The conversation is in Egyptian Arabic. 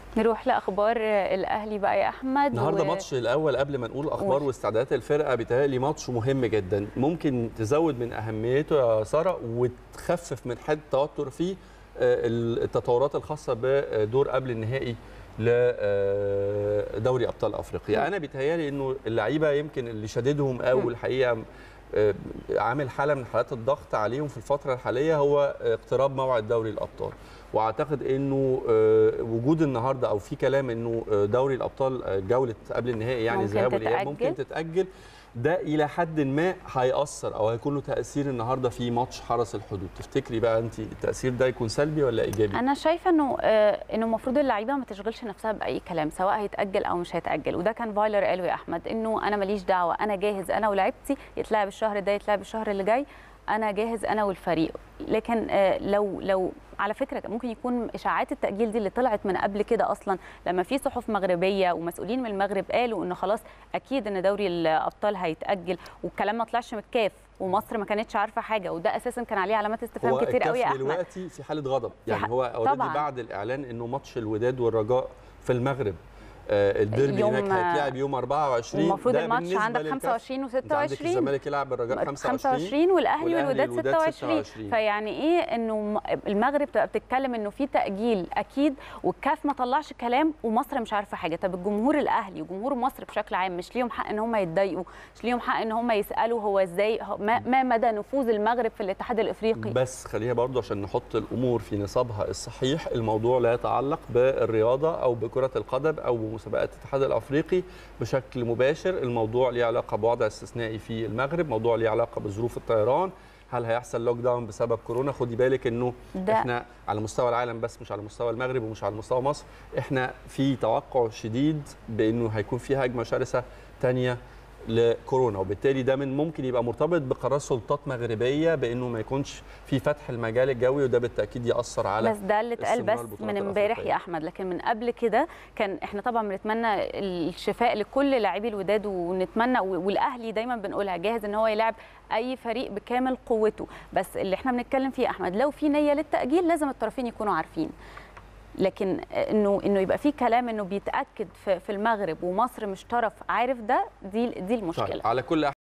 نروح لاخبار الاهلي بقى يا احمد النهارده ماتش الاول قبل ما نقول اخبار واستعدادات الفرقه بيتهيألي ماتش مهم جدا ممكن تزود من اهميته يا ساره وتخفف من حد التوتر فيه التطورات الخاصه بدور قبل النهائي لدوري ابطال افريقيا انا بيتهيألي انه اللعيبه يمكن اللي شددهم قوي الحقيقه عامل حاله من حالات الضغط عليهم في الفتره الحاليه هو اقتراب موعد دوري الابطال واعتقد انه وجود النهارده او في كلام انه دوري الابطال جوله قبل النهائي يعني الذهاب والاياب ممكن تتاجل ده الى حد ما هياثر او هيكون له تاثير النهارده في ماتش حرس الحدود تفتكري بقى انت التاثير ده يكون سلبي ولا ايجابي انا شايفه انه آه انه المفروض اللعيبه ما تشغلش نفسها باي كلام سواء هيتاجل او مش هيتاجل وده كان فايلر قاله يا احمد انه انا ماليش دعوه انا جاهز انا ولاعيبتي يتلعب الشهر ده يتلعب الشهر اللي جاي انا جاهز انا والفريق لكن آه لو لو على فكره ممكن يكون اشاعات التاجيل دي اللي طلعت من قبل كده اصلا لما في صحف مغربيه ومسؤولين من المغرب قالوا انه خلاص اكيد ان دوري الابطال هيتاجل والكلام ما طلعش من الكاف ومصر ما كانتش عارفه حاجه وده اساسا كان عليه علامات استفهام كتير قوي يا احمد دلوقتي في حاله غضب يعني هو اوريدي بعد الاعلان انه ماتش الوداد والرجاء في المغرب الديربي هناك هيتلعب يوم 24 المفروض الماتش عندك 25 و26 عندك الزمالك يلعب الرجاء 25 25 والاهلي والوداد 26 فيعني ايه انه المغرب تبقى بتتكلم انه في تاجيل اكيد والكاف ما طلعش كلام ومصر مش عارفه حاجه طب الجمهور الاهلي وجمهور مصر بشكل عام مش ليهم حق ان هم يتضايقوا مش ليهم حق ان هم يسالوا هو ازاي ما, ما مدى نفوذ المغرب في الاتحاد الافريقي بس خليها برضو عشان نحط الامور في نصابها الصحيح الموضوع لا يتعلق بالرياضه او بكره القدم او بمسابقات الاتحاد الافريقي بشكل مباشر الموضوع ليه علاقه بوضع استثنائي في المغرب موضوع ليه علاقه بظروف الطيران هل هيحصل لوك داون بسبب كورونا خدي بالك انه ده. احنا على مستوى العالم بس مش على مستوى المغرب ومش على مستوى مصر احنا في توقع شديد بانه هيكون في هجمه شرسه ثانيه لكورونا وبالتالي ده من ممكن يبقى مرتبط بقرار سلطات مغربيه بانه ما يكونش في فتح المجال الجوي وده بالتاكيد ياثر على بس ده اللي اتقال بس من امبارح يا احمد لكن من قبل كده كان احنا طبعا بنتمنى الشفاء لكل لاعبي الوداد ونتمنى والاهلي دايما بنقولها جاهز ان هو يلعب اي فريق بكامل قوته بس اللي احنا بنتكلم فيه احمد لو في نيه للتاجيل لازم الطرفين يكونوا عارفين لكن انه انه يبقى في كلام انه بيتاكد في المغرب ومصر مش طرف عارف ده دي دي المشكله طيب على كل